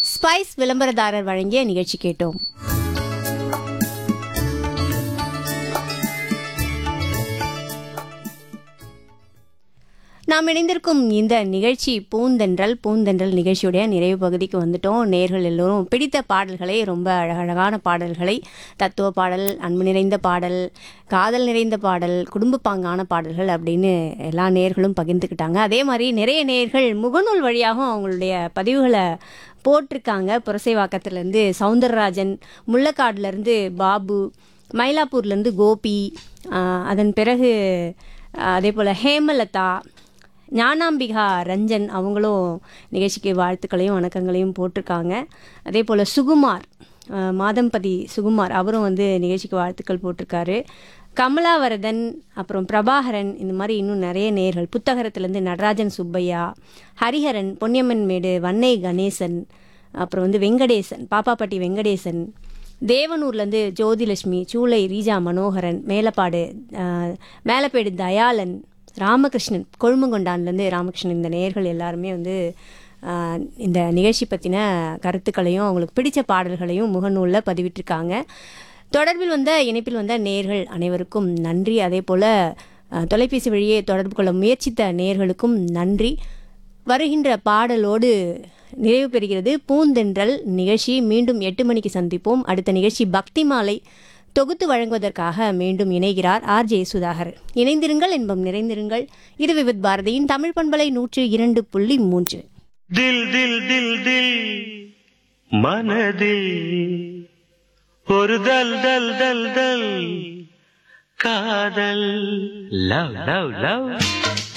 spice விளம்பரதாரர் வழங்கிய நிகழ்ச்சி கேட்டோம் நாம் இணைந்திருக்கும் இந்த நிகழ்ச்சி பூந்தென்றல் பூந்தென்றல் நிகழ்ச்சியுடைய நிறைவு பகுதிக்கு வந்துட்டோம் நேர்கள் எல்லோரும் பிடித்த பாடல்களை ரொம்ப அழகழகான பாடல்களை தத்துவ பாடல் அன்பு நிறைந்த பாடல் காதல் நிறைந்த பாடல் குடும்ப பாங்கான பாடல்கள் அப்படின்னு எல்லா நேர்களும் பகிர்ந்துக்கிட்டாங்க அதே மாதிரி நிறைய நேர்கள் முகநூல் வழியாகவும் அவங்களுடைய பதிவுகளை போட்டிருக்காங்க புரசைவாக்கத்துலேருந்து சவுந்தரராஜன் முள்ளக்காடுலேருந்து பாபு மயிலாப்பூர்லேருந்து கோபி ஆஹ் அதன் பிறகு ஆஹ் அதே போல் ஹேமலதா ஞானாம்பிகா ரஞ்சன் அவங்களும் நிகழ்ச்சிக்கு வாழ்த்துக்களையும் வணக்கங்களையும் போட்டிருக்காங்க அதே போல் சுகுமார் ஆஹ் மாதம்பதி சுகுமார் அவரும் வந்து நிகழ்ச்சிக்கு வாழ்த்துக்கள் போட்டிருக்காரு கமலாவரதன் அப்புறம் பிரபாகரன் இந்த மாதிரி இன்னும் நிறைய நேர்கள் புத்தகரத்துலேருந்து நடராஜன் சுப்பையா ஹரிஹரன் பொன்னியம்மன் மேடு வன்னை கணேசன் அப்புறம் வந்து வெங்கடேசன் பாப்பாப்பட்டி வெங்கடேசன் தேவனூர்லேருந்து ஜோதிலட்சுமி சூளை ரீஜா மனோகரன் மேலப்பாடு ஆஹ், மேலப்பேடு தயாளன் ராமகிருஷ்ணன் கொழுமங்கொண்டான்லேருந்து ராமகிருஷ்ணன் இந்த நேயர்கள் எல்லாருமே வந்து ஆஹ், இந்த நிகழ்ச்சி பற்றின கருத்துக்களையும் அவங்களுக்கு பிடிச்ச பாடல்களையும் முகநூலில் பதிவிட்டிருக்காங்க தொடர்பில் வந்த இணைப்பில் வந்த நேர்கள் அனைவருக்கும் நன்றி அதே போல் தொலைபேசி வழியே தொடர்பு கொள்ள முயற்சித்த நேர்களுக்கும் நன்றி வருகின்ற பாடலோடு நிறைவு பெறுகிறது பூந்தென்றல் நிகழ்ச்சி மீண்டும் எட்டு மணிக்கு சந்திப்போம் அடுத்த நிகழ்ச்சி பக்தி மாலை தொகுத்து வழங்குவதற்காக மீண்டும் இணைகிறார் ஆர் ஜே சுதாகர் இணைந்திருங்கள் இன்பம் நிறைந்திருங்கள் இது விவித் பாரதியின் தமிழ் பண்பலை நூற்று இரண்டு புள்ளி மூன்று தில் தில் தில் தில் மனதில் ஒரு தல் தல் தல் தல் காதல் லவ் லவ் லவ்